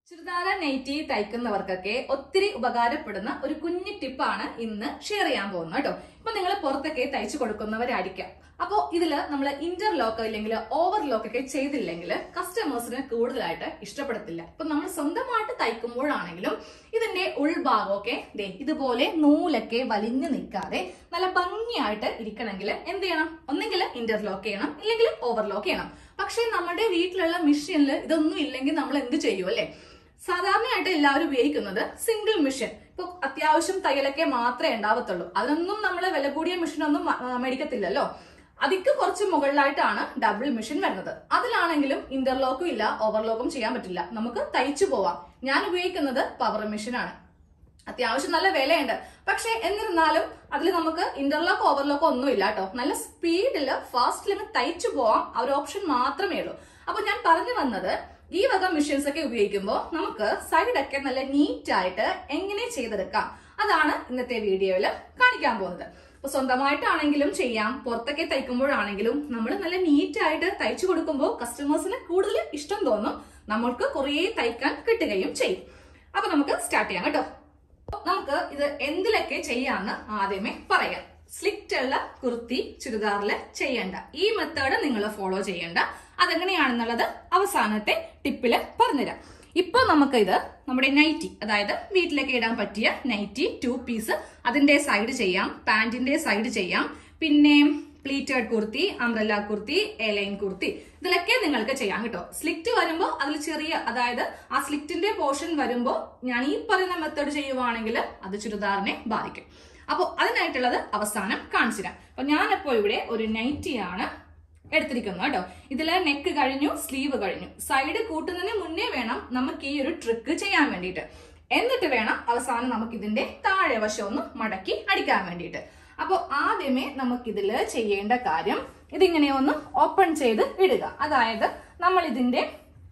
ചുരിദാര nightie തയ്ക്കുന്നവർക്കൊക്കെ ഒത്തിരി ഉപകാരപ്പെടുന്ന ഒരു കുഞ്ഞു ടിപ്പാണ് ഇന്ന് ഷെയർ ചെയ്യാൻ പോകുന്നത് കേട്ടോ ഇപ്പൊ നിങ്ങൾ പുറത്തൊക്കെ തയ്ച്ചു കൊടുക്കുന്നവരായിരിക്കാം അപ്പോ ഇതില് നമ്മൾ ഇന്റർലോക്ക് ഇല്ലെങ്കിൽ ഓവർലോക്ക് ഒക്കെ ചെയ്തില്ലെങ്കിൽ കസ്റ്റമേഴ്സിന് കൂടുതലായിട്ട് ഇഷ്ടപ്പെടത്തില്ല ഇപ്പൊ നമ്മൾ സ്വന്തമായിട്ട് തയ്ക്കുമ്പോഴാണെങ്കിലും ഇതിന്റെ ഉൾഭാഗമൊക്കെ ദേ ഇതുപോലെ നൂലൊക്കെ വലിഞ്ഞു നിൽക്കാതെ നല്ല ഭംഗിയായിട്ട് ഇരിക്കണമെങ്കിൽ എന്ത് ചെയ്യണം ഒന്നെങ്കിൽ ഇന്റർലോക്ക് ചെയ്യണം ഇല്ലെങ്കിൽ ഓവർലോക്ക് ചെയ്യണം പക്ഷെ നമ്മുടെ വീട്ടിലുള്ള മെഷീനിൽ ഇതൊന്നും ഇല്ലെങ്കിൽ നമ്മൾ എന്ത് ചെയ്യും അല്ലെ സാധാരണയായിട്ട് എല്ലാവരും ഉപയോഗിക്കുന്നത് സിംഗിൾ മെഷീൻ ഇപ്പൊ അത്യാവശ്യം തയ്യലൊക്കെ മാത്രമേ ഉണ്ടാവത്തുള്ളൂ അതിനൊന്നും നമ്മൾ വില കൂടിയ മെഷീനൊന്നും മ- ആ, മേടിക്കത്തില്ലല്ലോ അതിക്ക് കുറച്ച് മുകളിലായിട്ടാണ് ഡബിൾ മെഷീൻ വരുന്നത് അതിലാണെങ്കിലും ഇന്റർലോക്കും ഇല്ല ഓവർലോക്കും ചെയ്യാൻ പറ്റില്ല നമുക്ക് തയ്ച്ചു പോവാം ഞാൻ ഉപയോഗിക്കുന്നത് പവർ മെഷീനാണ് അത്യാവശ്യം നല്ല വിലയുണ്ട് പക്ഷെ എന്നിരുന്നാലും അതിൽ നമുക്ക് ഇന്റർലോക്ക് ഓവർലോക്ക് ഒന്നും ഇല്ല കേട്ടോ നല്ല സ്പീഡിൽ ഫാസ്റ്റിൽ തയ്ച്ചു പോവാം ആ ഒരു ഓപ്ഷൻ മാത്രമേ ഉള്ളൂ അപ്പൊ ഞാൻ പറഞ്ഞു വന്നത് ഈ വക മെഷീൻസ് ഒക്കെ ഉപയോഗിക്കുമ്പോൾ നമുക്ക് സൈഡൊക്കെ നല്ല നീറ്റ് ആയിട്ട് എങ്ങനെ ചെയ്തെടുക്കാം അതാണ് ഇന്നത്തെ വീഡിയോയിൽ കാണിക്കാൻ പോകുന്നത് ഇപ്പൊ സ്വന്തമായിട്ടാണെങ്കിലും ചെയ്യാം പുറത്തൊക്കെ തയ്ക്കുമ്പോഴാണെങ്കിലും നമ്മൾ നല്ല നീറ്റ് ആയിട്ട് തയ്ച്ചു കൊടുക്കുമ്പോൾ കസ്റ്റമേഴ്സിന് കൂടുതൽ ഇഷ്ടം തോന്നും നമ്മൾക്ക് കുറേ തയ്ക്കാൻ കിട്ടുകയും ചെയ്യും അപ്പൊ നമുക്ക് സ്റ്റാർട്ട് ചെയ്യാം കേട്ടോ നമുക്ക് ഇത് എന്തിലൊക്കെ ചെയ്യാന്ന് ആദ്യമേ പറയാം സ്ലിറ്റ് ഉള്ള കുർത്തി ചുരിദാറിൽ ചെയ്യേണ്ട ഈ മെത്തേഡ് നിങ്ങൾ ഫോളോ ചെയ്യേണ്ട അതെങ്ങനെയാണെന്നുള്ളത് അവസാനത്തെ ടിപ്പില് പറഞ്ഞുതരാം ഇപ്പൊ നമുക്ക് ഇത് നമ്മുടെ നൈറ്റി അതായത് വീട്ടിലേക്ക് ഇടാൻ പറ്റിയ നൈറ്റി ടു പീസ് അതിന്റെ സൈഡ് ചെയ്യാം പാന്റിന്റെ സൈഡ് ചെയ്യാം പിന്നെ pleated kurti umbrella kurti A line kurti ഇതിലൊക്കെ നിങ്ങൾക്ക് ചെയ്യാം കേട്ടോ സ്ലിറ്റ് വരുമ്പോൾ അതിൽ ചെറിയ അതായത് ആ സ്ലിറ്റിന്റെ പോർഷൻ വരുമ്പോൾ ഞാൻ ഈ പറയുന്ന മെത്തേഡ് ചെയ്യുവാണെങ്കിൽ അത് ചുരിദാറിനെ ബാധിക്കും അപ്പോൾ അതിനായിട്ടുള്ളത് അവസാനം കാണിച്ചു തരാം അപ്പൊ ഞാനിപ്പോ ഇവിടെ ഒരു നൈറ്റിയാണ് എടുത്തിരിക്കുന്നത് കേട്ടോ ഇതില് നെക്ക് കഴിഞ്ഞു സ്ലീവ് കഴിഞ്ഞു സൈഡ് കൂട്ടുന്നതിന് മുന്നേ വേണം നമുക്ക് ഈ ഒരു ട്രിക്ക് ചെയ്യാൻ വേണ്ടിയിട്ട് എന്നിട്ട് വേണം അവസാനം നമുക്ക് ഇതിന്റെ താഴെ വശം ഒന്ന് മടക്കി അടിക്കാൻ വേണ്ടിയിട്ട് അപ്പോൾ ആദ്യമേ നമുക്കിതിൽ ചെയ്യേണ്ട കാര്യം ഇതിങ്ങനെ ഒന്ന് ഓപ്പൺ ചെയ്ത് ഇടുക അതായത് നമ്മൾ ഇതിന്റെ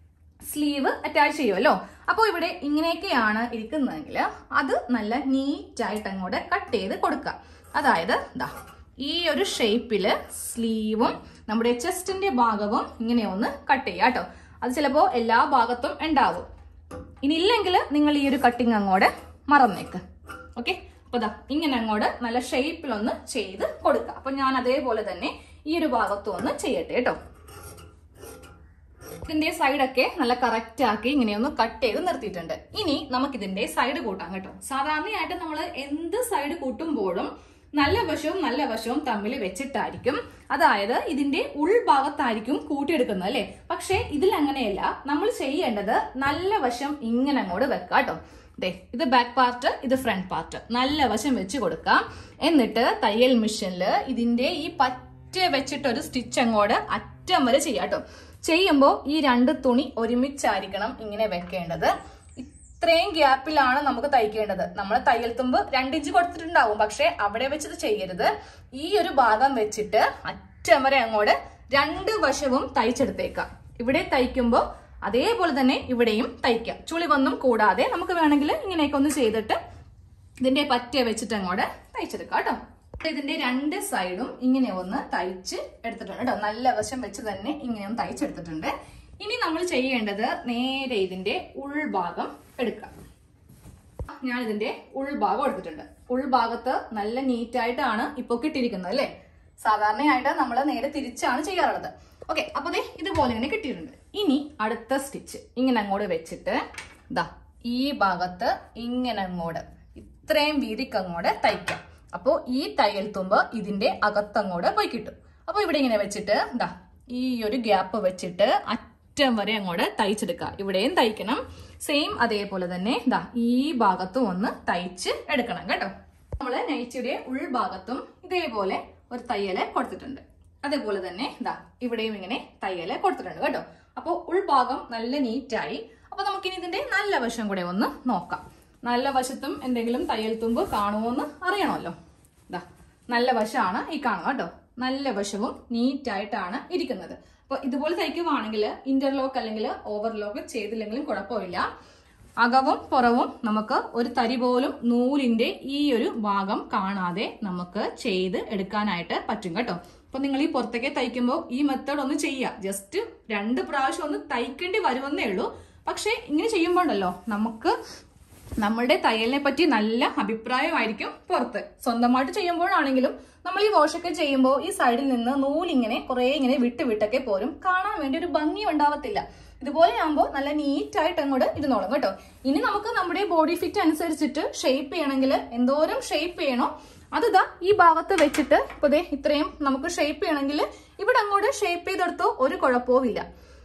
സ്ലീവ് അറ്റാച്ച് ചെയ്യുമല്ലോ അപ്പോൾ ഇവിടെ ഇങ്ങനെയൊക്കെയാണ് ഇരിക്കുന്നതെങ്കിൽ അത് നല്ല നീറ്റായിട്ട് അങ്ങോട്ട് കട്ട് ചെയ്ത് കൊടുക്കുക അതായത് ദാ ഈ ഒരു ഷേപ്പില് സ്ലീവും നമ്മുടെ ചെസ്റ്റിന്റെ ഭാഗവും ഇങ്ങനെ ഒന്ന് കട്ട് ചെയ്യുക കേട്ടോ അത് ചിലപ്പോൾ എല്ലാ ഭാഗത്തും ഉണ്ടാവും ഇനി ഇല്ലെങ്കിൽ നിങ്ങൾ ഈ ഒരു കട്ടിങ് അങ്ങോട്ട് മറന്നേക്ക് ഓക്കെ അപ്പൊ ദാ ഇങ്ങനെ അങ്ങോട്ട് നല്ല ഷേപ്പിലൊന്ന് ചെയ്ത് കൊടുക്കുക അപ്പൊ ഞാൻ അതേപോലെ തന്നെ ഈ ഒരു ഭാഗത്തും ഒന്ന് ചെയ്യട്ടെ കേട്ടോ ഇതിന്റെ സൈഡൊക്കെ നല്ല കറക്റ്റ് ആക്കി ഇങ്ങനെ ഒന്ന് കട്ട് ചെയ്ത് നിർത്തിയിട്ടുണ്ട് ഇനി നമുക്ക് ഇതിന്റെ സൈഡ് കൂട്ടാം കേട്ടോ സാധാരണയായിട്ട് നമ്മൾ എന്ത് സൈഡ് കൂട്ടുമ്പോഴും നല്ല വശവും നല്ല വശവും തമ്മിൽ വെച്ചിട്ടായിരിക്കും അതായത് ഇതിന്റെ ഉൾഭാഗത്തായിരിക്കും കൂട്ടിയെടുക്കുന്നത് അല്ലെ പക്ഷേ ഇതിൽ അങ്ങനെയല്ല നമ്മൾ ചെയ്യേണ്ടത് നല്ല വശം ഇങ്ങനെ അങ്ങോട്ട് വെക്കാം കേട്ടോ ദേ ഇത് ബാക്ക് പാർട്ട് ഇത് ഫ്രണ്ട് പാർട്ട് നല്ല വശം വെച്ച് കൊടുക്കാം എന്നിട്ട് തയ്യൽ മെഷീനിൽ ഇതിന്റെ ഈ പറ്റ വെച്ചിട്ട് ഒരു സ്റ്റിച്ച് അങ്ങോട്ട് അറ്റം വരെ ചെയ്യാം കേട്ടോ ചെയ്യുമ്പോൾ ഈ രണ്ട് തുണി ഒരുമിച്ചായിരിക്കണം ഇങ്ങനെ വെക്കേണ്ടത് ഇത്രയും ഗ്യാപ്പിലാണ് നമുക്ക് തയ്ക്കേണ്ടത് നമ്മൾ തയ്യൽ തുമ്പ് രണ്ടിഞ്ച് കൊടുത്തിട്ടുണ്ടാവും പക്ഷെ അവിടെ വെച്ചത് ചെയ്യരുത് ഈ ഒരു ഭാഗം വെച്ചിട്ട് അറ്റം വരെ അങ്ങോട്ട് രണ്ട് വശവും തയ്ച്ചെടുത്തേക്കാം ഇവിടെ തയ്ക്കുമ്പോൾ അതേപോലെ തന്നെ ഇവിടെയും തയ്ക്കാം ചുളിവൊന്നും കൂടാതെ നമുക്ക് വേണമെങ്കിൽ ഇങ്ങനെയൊക്കെ ഒന്ന് ചെയ്തിട്ട് ഇതിന്റെ പറ്റ വെച്ചിട്ട് അങ്ങോട്ട് തയ്ച്ചെടുക്കാം കേട്ടോ ഇതിന്റെ രണ്ട് സൈഡും ഇങ്ങനെ ഒന്ന് തയ്ച്ച് എടുത്തിട്ടുണ്ട് കേട്ടോ നല്ല വശം വെച്ച് തന്നെ ഇങ്ങനെ ഒന്ന് തയ്ച്ചെടുത്തിട്ടുണ്ട് ഇനി നമ്മൾ ചെയ്യേണ്ടത് നേരെ ഇതിന്റെ ഉൾഭാഗം എടുക്കാം ഞാൻ ഇതിന്റെ ഉൾഭാഗം എടുത്തിട്ടുണ്ട് ഉൾഭാഗത്ത് നല്ല നീറ്റായിട്ടാണ് ഇപ്പൊ കിട്ടിയിരിക്കുന്നത് അല്ലേ സാധാരണയായിട്ട് നമ്മൾ നേരെ തിരിച്ചാണ് ചെയ്യാറുള്ളത് ഓക്കെ അപ്പൊ ദേ ഇതുപോലെ ഇങ്ങനെ കിട്ടിയിട്ടുണ്ട് ഇനി അടുത്ത സ്റ്റിച്ച് ഇങ്ങനെ അങ്ങോട്ട് വെച്ചിട്ട് ദാ ഈ ഭാഗത്ത് ഇങ്ങനെ അങ്ങോട്ട് ഇത്രയും വീതിക്ക് അങ്ങോട്ട് തയ്ക്കാം അപ്പോൾ ഈ തയ്യൽ തുമ്പ് ഇതിന്റെ അകത്തങ്ങോട്ട് പോയി കിട്ടും അപ്പോൾ ഇവിടെ ഇങ്ങനെ വെച്ചിട്ട് ദാ ഈ ഒരു ഗ്യാപ്പ് വെച്ചിട്ട് അറ്റം വരെ അങ്ങോട്ട് തയ്ച്ചെടുക്കുക ഇവിടെയും തയ്ക്കണം സെയിം അതേപോലെ തന്നെ ദാ ഈ ഭാഗത്തും ഒന്ന് തയ്ച്ച് എടുക്കണം കേട്ടോ നമ്മള് നൈറ്റിയുടെ ഉൾഭാഗത്തും ഇതേപോലെ ഒരു തയ്യല് കൊടുത്തിട്ടുണ്ട് അതേപോലെ തന്നെ ദാ ഇവിടെയും ഇങ്ങനെ തയ്യല് കൊടുത്തിട്ടുണ്ട് കേട്ടോ അപ്പോൾ ഉൾഭാഗം നല്ല നീറ്റായി അപ്പൊ നമുക്കിനി ഇതിന്റെ നല്ല വശം കൂടെ ഒന്ന് നോക്കാം നല്ല വശത്തും എന്തെങ്കിലും തയ്യൽ തുമ്പ് കാണുമോന്ന് അറിയണമല്ലോ ദാ നല്ല വശമാണ് ഈ കാണുന്നത് കേട്ടോ നല്ല വശവും നീറ്റായിട്ടാണ് ഇരിക്കുന്നത് അപ്പൊ ഇതുപോലെ തയ്ക്കുവാണെങ്കിൽ ഇന്റർലോക്ക് അല്ലെങ്കിൽ ഓവർലോക്ക് ചെയ്തില്ലെങ്കിലും കുഴപ്പമില്ല അകവും പുറവും നമുക്ക് ഒരു തരി പോലും നൂലിന്റെ ഈ ഒരു ഭാഗം കാണാതെ നമുക്ക് ചെയ്ത് എടുക്കാനായിട്ട് പറ്റും കേട്ടോ അപ്പൊ നിങ്ങൾ ഈ പുറത്തേക്ക് തയ്ക്കുമ്പോൾ ഈ മെത്തേഡ് ഒന്ന് ചെയ്യുക ജസ്റ്റ് രണ്ട് പ്രാവശ്യം ഒന്ന് തയ്ക്കേണ്ടി വരുമെന്നേ ഉള്ളൂ പക്ഷെ ഇങ്ങനെ ചെയ്യുമ്പോണ്ടല്ലോ നമുക്ക് നമ്മളുടെ തയ്യലിനെ പറ്റി നല്ല അഭിപ്രായമായിരിക്കും പുറത്ത് സ്വന്തമായിട്ട് ചെയ്യുമ്പോഴാണെങ്കിലും നമ്മൾ ഈ വാഷൊക്കെ ചെയ്യുമ്പോൾ ഈ സൈഡിൽ നിന്ന് നൂലിങ്ങനെ കുറെ ഇങ്ങനെ വിട്ട് വിട്ടൊക്കെ പോരും കാണാൻ വേണ്ടി ഒരു ഭംഗി ഉണ്ടാവത്തില്ല ഇതുപോലെ ആകുമ്പോൾ നല്ല നീറ്റായിട്ട് അങ്ങോട്ട് ഇരുന്നോളും കേട്ടോ ഇനി നമുക്ക് നമ്മുടെ ബോഡി ഫിറ്റ് അനുസരിച്ചിട്ട് ഷേപ്പ് ചെയ്യണമെങ്കിൽ എന്തോരം ഷേപ്പ് ചെയ്യണോ അത് ഇതാ ഈ ഭാഗത്ത് വെച്ചിട്ട് ഇപ്പൊ ദേ ഇത്രയും നമുക്ക് ഷേപ്പ് ചെയ്യണമെങ്കിൽ ഇവിടെ അങ്ങോട്ട് ഷേപ്പ് ചെയ്തെടുത്തോ ഒരു കുഴപ്പവും ഇല്ല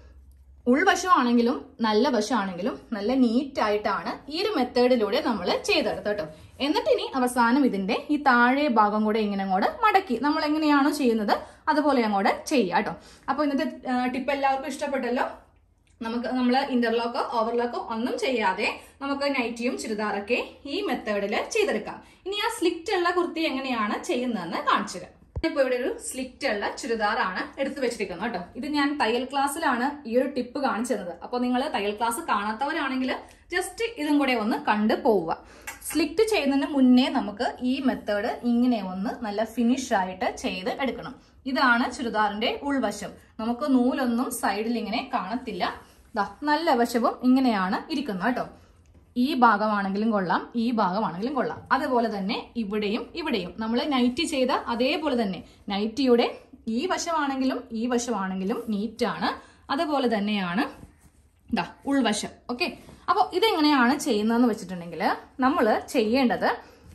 ഉൾവശമാണെങ്കിലും നല്ല വശമാണെങ്കിലും നല്ല നീറ്റ് ആയിട്ടാണ് ഈ ഒരു മെത്തേഡിലൂടെ നമ്മൾ ചെയ്തെടുത്തത് കേട്ടോ എന്നിട്ട് ഇനി അവസാനം ഇതിന്റെ ഈ താഴെ ഭാഗം കൂടെ ഇങ്ങനെ അങ്ങോട്ട് മടക്കി നമ്മൾ എങ്ങനെയാണോ ചെയ്യുന്നത് അതുപോലെ അങ്ങോട്ട് ചെയ്യാം കേട്ടോ അപ്പൊ ഇന്നത്തെ ടിപ്പ് എല്ലാവർക്കും ഇഷ്ടപ്പെട്ടല്ലോ നമുക്ക് നമ്മൾ ഇന്റർലോക്കോ ഓവർലോക്കോ ഒന്നും ചെയ്യാതെ നമുക്ക് നൈറ്റിയും ചുരിദാറൊക്കെ ഈ മെത്തേഡിൽ ചെയ്തെടുക്കാം ഇനി ആ സ്ലിറ്റ് ഉള്ള കുർത്തി എങ്ങനെയാണ് ചെയ്യുന്നതെന്ന് കാണിച്ചു തരാം ഇപ്പൊ ഇവിടെ ഒരു സ്ലിറ്റ് ഉള്ള ചുരിദാറാണ് എടുത്തു വെച്ചിരിക്കുന്നത് കേട്ടോ ഇത് ഞാൻ തയ്യൽ ക്ലാസ്സിലാണ് ഈ ഒരു ടിപ്പ് കാണിച്ചത് അപ്പോൾ നിങ്ങൾ തയ്യൽ ക്ലാസ് കാണാത്തവരാണെങ്കിൽ ജസ്റ്റ് ഇതും കൂടെ ഒന്ന് കണ്ടു പോവുക സ്ലിറ്റ് ചെയ്യുന്നതിന് മുന്നേ നമുക്ക് ഈ മെത്തേഡ് ഇങ്ങനെ ഒന്ന് നല്ല ഫിനിഷ് ആയിട്ട് ചെയ്ത് എടുക്കണം ഇതാണ് ചുരിദാറിന്റെ ഉൾവശം നമുക്ക് നൂലൊന്നും സൈഡിൽ ഇങ്ങനെ കാണത്തില്ല ദാ നല്ല വശവും ഇങ്ങനെയാണ് ഇരിക്കുന്നത് കേട്ടോ ഈ ഭാഗമാണെങ്കിലും കൊള്ളാം ഈ ഭാഗമാണെങ്കിലും കൊള്ളാം അതുപോലെ തന്നെ ഇവിടെയും ഇവിടെയും നമ്മൾ നൈറ്റി ചെയ്ത അതേപോലെ തന്നെ നൈറ്റിയുടെ ഈ വശമാണെങ്കിലും ഈ വശമാണെങ്കിലും നീറ്റാണ് അതുപോലെ തന്നെയാണ് ഇതാ ഉൾവശം ഓക്കെ അപ്പോൾ ഇതെങ്ങനെയാണ് ചെയ്യുന്നതെന്ന് വെച്ചിട്ടുണ്ടെങ്കിൽ നമ്മൾ ചെയ്യേണ്ടത്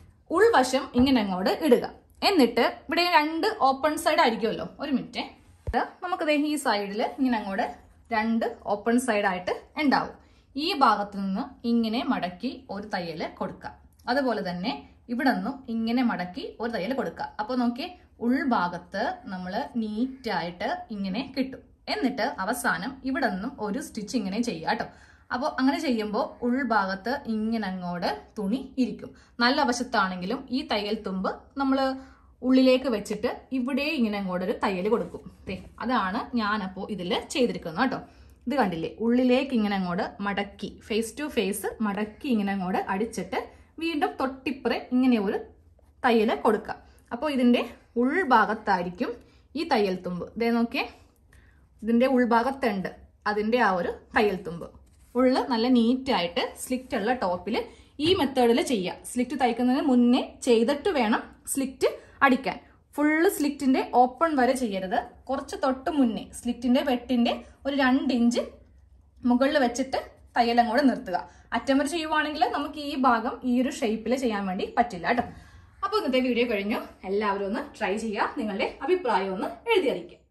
ഉൾവശം ഇങ്ങനെ അങ്ങോട്ട് ഇടുക എന്നിട്ട് ഇവിടെ രണ്ട് ഓപ്പൺ സൈഡ് ആയിരിക്കുമല്ലോ ഒരു മിനിറ്റ് നമുക്ക് ദേ ഈ സൈഡിൽ ഇങ്ങനെ അങ്ങോട്ട് രണ്ട് ഓപ്പൺ സൈഡ് ആയിട്ട് ഉണ്ടാവും ഈ ഭാഗത്ത് നിന്ന് ഇങ്ങനെ മടക്കി ഒരു തയ്യൽ കൊടുക്കുക അതുപോലെ തന്നെ ഇവിടെ നിന്നും ഇങ്ങനെ മടക്കി ഒരു തയ്യൽ കൊടുക്കുക അപ്പോൾ നോക്കി ഉൾഭാഗത്ത് നമ്മൾ നീറ്റായിട്ട് ഇങ്ങനെ കിട്ടും എന്നിട്ട് അവസാനം ഇവിടെ നിന്നും ഒരു സ്റ്റിച്ച് ഇങ്ങനെ ചെയ്യുക കേട്ടോ അപ്പോൾ അങ്ങനെ ചെയ്യുമ്പോൾ ഉൾഭാഗത്ത് ഇങ്ങനെ അങ്ങോട്ട് തുണി ഇരിക്കും നല്ല വശത്താണെങ്കിലും ഈ തയ്യൽ തുമ്പ് നമ്മൾ ഉള്ളിലേക്ക് വെച്ചിട്ട് ഇവിടെ ഇങ്ങനെ അങ്ങോട്ട് ഒരു തയ്യൽ കൊടുക്കും ദേ അതാണ് ഞാനപ്പോൾ ഇതിൽ ചെയ്തിരിക്കുന്നത് കേട്ടോ ഇത് കണ്ടില്ലേ ഉള്ളിലേക്ക് ഇങ്ങനെ അങ്ങോട്ട് മടക്കി ഫേസ് ടു ഫേസ് മടക്കി ഇങ്ങനെ അങ്ങോട്ട് അടിച്ചിട്ട് വീണ്ടും തൊട്ടിപ്പുറേ ഇങ്ങനെ ഒരു തയ്യൽ കൊടുക്കുക അപ്പോൾ ഇതിൻ്റെ ഉൾഭാഗത്തായിരിക്കും ഈ തയ്യൽ തുമ്പ് ഇതേ നോക്കിയേ ഇതിൻ്റെ ഉൾഭാഗത്തുണ്ട് അതിൻ്റെ ആ ഒരു തയ്യൽ തുമ്പ് ഉള്ള് നല്ല നീറ്റായിട്ട് സ്ലിറ്റ് ഉള്ള ടോപ്പിൽ ഈ മെത്തേഡിൽ ചെയ്യുക സ്ലിറ്റ് തയ്ക്കുന്നതിന് മുന്നേ ചെയ്തിട്ട് വേണം സ്ലിറ്റ് അടിക്കാൻ ഫുള്ള് സ്ലിറ്റിന്റെ ഓപ്പൺ വരെ ചെയ്യരുത് കുറച്ച് തൊട്ട് മുന്നേ സ്ലിറ്റിന്റെ വെട്ടിന്റെ ഒരു രണ്ട് ഇഞ്ച് മുകളിൽ വെച്ചിട്ട് തയ്യൽ അങ്ങോട്ട് നിർത്തുക അറ്റം വരെ ചെയ്യുവാണെങ്കിൽ നമുക്ക് ഈ ഭാഗം ഈ ഒരു ഷേപ്പിൽ ചെയ്യാൻ വേണ്ടി പറ്റില്ല കേട്ടോ അപ്പോൾ ഇന്നത്തെ വീഡിയോ കഴിഞ്ഞു എല്ലാവരും ഒന്ന് ട്രൈ ചെയ്യുക നിങ്ങളുടെ അഭിപ്രായം ഒന്ന് എഴുതി അറിയിക്കുക